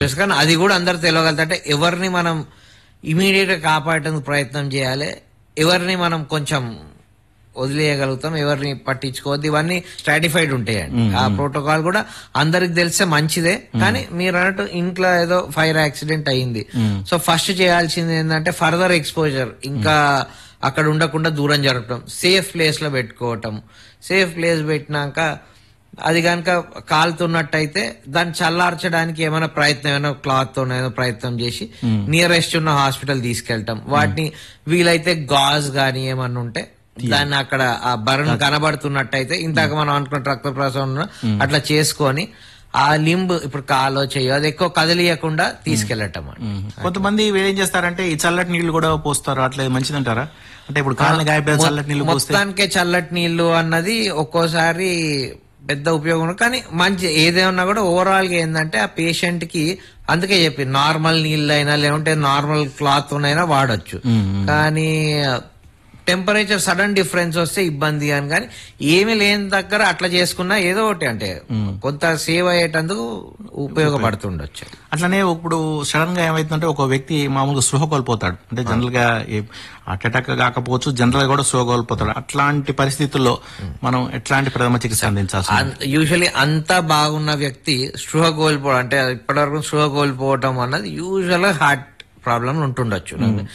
Yes, కానీ అది కూడా అందరు తెలియగలుగుతా అంటే ఎవరిని మనం ఇమీడియట్ గా కాపాడటానికి ప్రయత్నం చేయాలి ఎవరిని మనం కొంచెం వదిలేయగలుగుతాం ఎవరిని పట్టించుకోవద్దు ఇవన్నీ స్ట్రాటిఫైడ్ ఉంటాయండి ఆ ప్రోటోకాల్ కూడా అందరికి తెలిస్తే మంచిదే కానీ మీరు అన్నట్టు ఇంట్లో ఏదో ఫైర్ యాక్సిడెంట్ అయింది సో ఫస్ట్ చేయాల్సింది ఏంటంటే ఫర్దర్ ఎక్స్పోజర్ ఇంకా అక్కడ ఉండకుండా దూరం జరగటం సేఫ్ ప్లేస్ లో పెట్టుకోవటం సేఫ్ ప్లేస్ పెట్టినాక అది కనుక కాలుతున్నట్టయితే దాన్ని చల్లార్చడానికి ఏమైనా ప్రయత్నం ఏమైనా క్లాత్ తో ఏమైనా ప్రయత్నం చేసి నియరెస్ట్ ఉన్న హాస్పిటల్ తీసుకెళ్ళటం వాటిని వీలైతే గాజ్ గానీ ఏమన్నా ఉంటే దాన్ని అక్కడ ఆ బర్న్ కనబడుతున్నట్టయితే ఇందాక మనం అనుకున్న రక్త ప్రసరణ అట్లా చేసుకొని ఆ లింబ్ ఇప్పుడు కాలో చేయో అది ఎక్కువ కదిలియకుండా తీసుకెళ్ళటం అండి. కొంతమంది ఏం చేస్తారంటే ఈ చల్లటి నీళ్లు కూడా పోస్తారు అట్లా మంచిదంటారా అంటే ఇప్పుడు కాళ్ళని గాయపడే చల్లటి నీళ్లు పోస్తే మొత్తానికే చల్లటి నీళ్లు అన్నది ఒక్కోసారి పెద్ద ఉపయోగం ఉండదు. కానీ మంచి ఏదేమన్నా కూడా ఓవరాల్ గా ఏంటంటే ఆ పేషెంట్ కి అందుకే చెప్పి నార్మల్ నీళ్ళు అయినా లేకుంటే నార్మల్ క్లాత్ అయినా వాడొచ్చు కానీ టెంపరేచర్ సడన్ డిఫరెన్స్ వస్తే ఇబ్బంది అని కానీ ఏమీ లేని దగ్గర అట్లా చేసుకున్నా ఏదో ఒకటి అంటే కొంత సేవ్ అయ్యేటందుకు ఉపయోగపడుతుండొచ్చు అట్లనే ఇప్పుడు సడన్ గా ఏమైతుందంటే ఒక వ్యక్తి మామూలుగా స్పృహ కోల్పోతాడు అంటే జనరల్ గా హార్ట్ అటాక్ కాకపోవచ్చు జనరల్ గా కూడా స్పృహ కోల్పోతాడు అట్లాంటి పరిస్థితుల్లో మనం ఎట్లాంటి ప్రథమ చికిత్స అందించాల్సి యూజువలీ అంతా బాగున్న వ్యక్తి స్పృహ కోల్పోవడం అంటే ఇప్పటివరకు స్పృహ కోల్పోవడం అన్నది యూజువల్ గా హార్ట్ ప్రాబ్లం ఉంటుండొచ్చు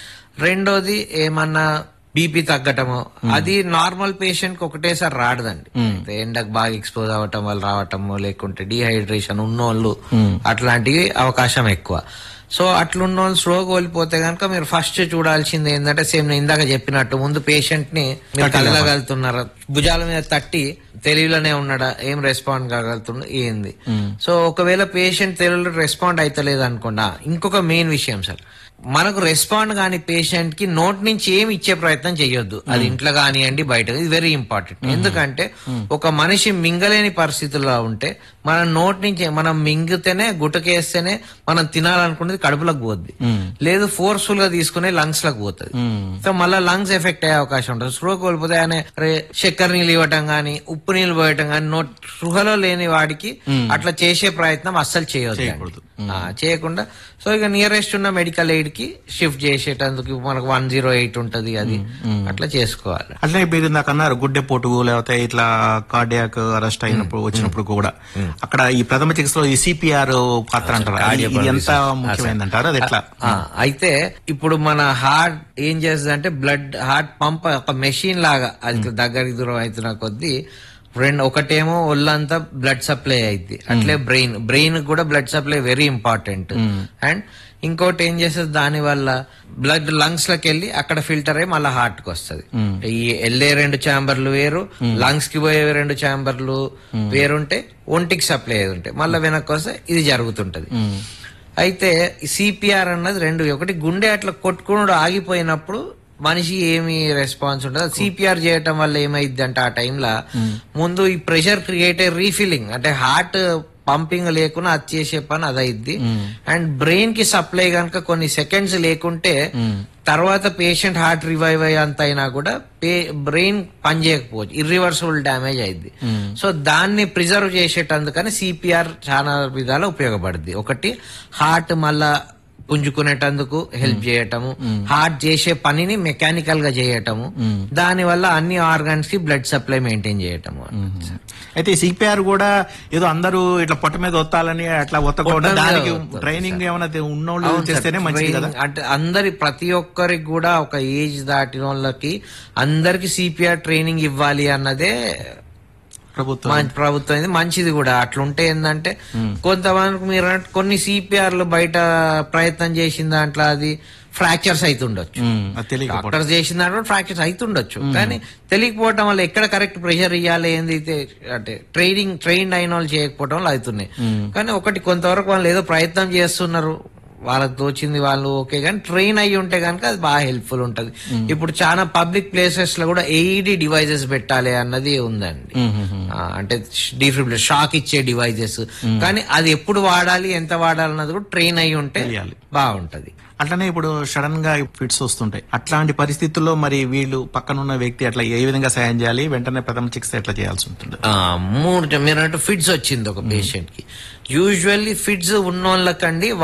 రెండోది ఏమన్నా బీపీ తగ్గటము అది నార్మల్ పేషెంట్ కి ఒకటేసారి రాడదండి అయితే ఎండకు బాగా ఎక్స్పోజ్ అవ్వటం వల్ల రావటము లేకుంటే డిహైడ్రేషన్ ఉన్నోళ్ళు అట్లాంటివి అవకాశం ఎక్కువ సో అట్లున్న వాళ్ళు స్లో కోల్పోతే కనుక మీరు ఫస్ట్ చూడాల్సింది ఏంటంటే సేమ్ నేను ఇందాక చెప్పినట్టు ముందు పేషెంట్ ని మీరు కలగలుగుతున్నారా భుజాల మీద తట్టి తెలివిలోనే ఉన్నాడా ఏం రెస్పాండ్ కాగలుగుతుండ ఏంది సో ఒకవేళ పేషెంట్ తెలుగులో రెస్పాండ్ అయితలేదు అనుకోండి ఇంకొక మెయిన్ విషయం సార్ మనకు రెస్పాండ్ కాని పేషెంట్ కి నోట్ నుంచి ఏమి ఇచ్చే ప్రయత్నం చేయొద్దు అది ఇంట్లో కానివ్వండి బయట ఇది వెరీ ఇంపార్టెంట్ ఎందుకంటే ఒక మనిషి మింగలేని పరిస్థితుల్లో ఉంటే మన నోట్ నుంచి మనం మింగితేనే గుటకేస్తేనే మనం తినాలనుకునేది కడుపులోకి పోద్ది లేదు ఫోర్స్ఫుల్ గా తీసుకునే లంగ్స్ లకు పోతుంది సో మళ్ళీ లంగ్స్ ఎఫెక్ట్ అయ్యే అవకాశం ఉంటుంది స్పృహ కోల్పోతే ఆయన రే చక్కెర నీళ్ళు ఇవ్వటం గానీ ఉప్పు నీళ్ళు పోయటం గానీ నోట్ స్పృహలో లేని వాడికి అట్లా చేసే ప్రయత్నం అస్సలు చేయొద్దు ఆ, చేయకుండా సో ఇక నియరెస్ట్ ఉన్న మెడికల్ ఎయిడ్ కి షిఫ్ట్ చేసేటందుకు మనకు వన్ జీరో ఎయిట్ ఉంటది అది అట్లా చేసుకోవాలి అట్లనే మీరు ఇందాక అన్నారు గుడ్డె పోటు లేకపోతే ఇట్లా కార్డియాక్ అరెస్ట్ అయినప్పుడు వచ్చినప్పుడు కూడా అక్కడ ఈ ప్రథమ చికిత్సలో ఈ సిపిఆర్ పాత్ర అంటారు అది- ఇది ఎంత ముఖ్యమైనదంటారు అది ఎట్లా ఆ, అయితే ఇప్పుడు మన హార్ట్ ఏం చేస్తుంది అంటే బ్లడ్ హార్ట్ పంప్ ఒక మెషిన్ లాగా అది దగ్గరికి దూరం అవుతున్న కొద్దీ రెండు ఒకటేమో ఒళ్ళంతా బ్లడ్ సప్లై అయింది అట్లే బ్రెయిన్ బ్రెయిన్ కూడా blood supply very important and ఇంకోటి ఏం చేస్తుంది దాని వల్ల బ్లడ్ లంగ్స్ లోకి వెళ్ళి అక్కడ ఫిల్టర్ అయ్యి మళ్ళీ హార్ట్ కి వస్తుంది ఈ వెళ్ళే రెండు ఛాంబర్లు వేరు లంగ్స్ కి పోయే రెండు ఛాంబర్లు వేరుంటే ఒంటికి సప్లై అయ్యేది ఉంటాయి మళ్ళీ వెనక్కి వస్తే ఇది జరుగుతుంటది అయితే సిపిఆర్ అన్నది రెండు ఒకటి గుండె అట్లా కొట్టుకునుడు ఆగిపోయినప్పుడు మనిషి ఏమి రెస్పాన్స్ ఉంటుంది సిపిఆర్ చేయటం వల్ల ఏమైంది అంటే ఆ టైంలో ముందు ఈ ప్రెషర్ క్రియేట్ రీఫిల్లింగ్ అంటే హార్ట్ పంపింగ్ లేకుండా అది చేసే పని అదైద్ది అండ్ బ్రెయిన్ కి సప్లై గనక కొన్ని సెకండ్స్ లేకుంటే తర్వాత పేషెంట్ హార్ట్ రివైవ్ అయ్యేంత అయినా కూడా బ్రెయిన్ పనిచేయకపోవచ్చు ఇర్రివర్సిబుల్ డ్యామేజ్ అయింది సో దాన్ని ప్రిజర్వ్ చేసేటందుకని సిపిఆర్ చాలా విధాలు ఉపయోగపడుద్ది ఒకటి హార్ట్ మళ్ళా పుంజుకునేటందుకు హెల్ప్ చేయటము హార్ట్ చేసే పనిని మెకానికల్ గా చేయటము దాని వల్ల అన్ని ఆర్గాన్స్ కి బ్లడ్ సప్లై మెయింటైన్ చేయటము అయితే సిపిఆర్ కూడా ఏదో అందరూ ఇట్లా పొట్ట మీద ఒత్తాలని అట్లా ఒత్తకుండా పొట్ట మీద దానికి ఒత్తాలి ట్రైనింగ్ ఏమైనా ఉన్నోళ్ళు అవును సార్. చేస్తేనే మంచిది కదా ట్రైనింగ్ అంటే అందరి ప్రతి ఒక్కరికి కూడా ఒక ఏజ్ దాటిన వాళ్ళకి అందరికి సిపిఆర్ ట్రైనింగ్ ఇవ్వాలి అన్నదే ప్రభుత్వం మన ప్రభుత్వం ఇది మంచిది కూడా అట్లుంటే ఏంటంటే కొంతమందికి మీరు అన్నట్టు కొన్ని సిపిఆర్లు బయట ప్రయత్నం చేసిన దాంట్లో అది ఫ్రాక్చర్స్ అవుతుండొచ్చు ఉమ్, అది తెలియకపోవడం డాక్టర్స్ చేసిన దాంట్లో ఫ్రాక్చర్స్ అవుతుండొచ్చు కానీ తెలియకపోవటం వల్ల ఎక్కడ కరెక్ట్ ప్రెషర్ ఇవ్వాలి ఏంది అయితే అంటే ట్రైనింగ్ ట్రైన్డ్ అయిన వాళ్ళు చేయకపోవటం వల్ల అవుతున్నాయి కానీ ఒకటి కొంతవరకు వాళ్ళు ఏదో ప్రయత్నం చేస్తున్నారు వాళ్ళకి తోచింది వాళ్ళు ఓకే కానీ ట్రైన్ అయ్యి ఉంటే కనుక అది బాగా హెల్ప్ఫుల్ ఉంటది ఇప్పుడు చాలా పబ్లిక్ ప్లేసెస్ లో కూడా ఏఈడి డివైజెస్ పెట్టాలి అన్నది ఉందండి ఆ, అంటే డిఫిబ్రిల్ షాక్ ఇచ్చే డివైజెస్ కానీ అది ఎప్పుడు వాడాలి ఎంత వాడాలి అన్నది కూడా ట్రైన్ అయ్యి ఉంటే తెలియాలి. బాగుంటది అట్లనే ఇప్పుడు సడన్ గా ఫిట్స్ వస్తుంటాయి అట్లాంటి పరిస్థితుల్లో మరి వీళ్ళు పక్కనున్న వ్యక్తి అట్లా ఏ విధంగా సాయం చేయాలి వెంటనే ప్రథమ చికిత్స ఎట్లా చేయాల్సి ఉంటుంది ఆ, మూడు మీరు అన్నట్టు ఫిట్స్ వచ్చింది ఒక పేషెంట్ కి యూజువల్లీ ఫిట్స్ ఉన్నోళ్ళకండి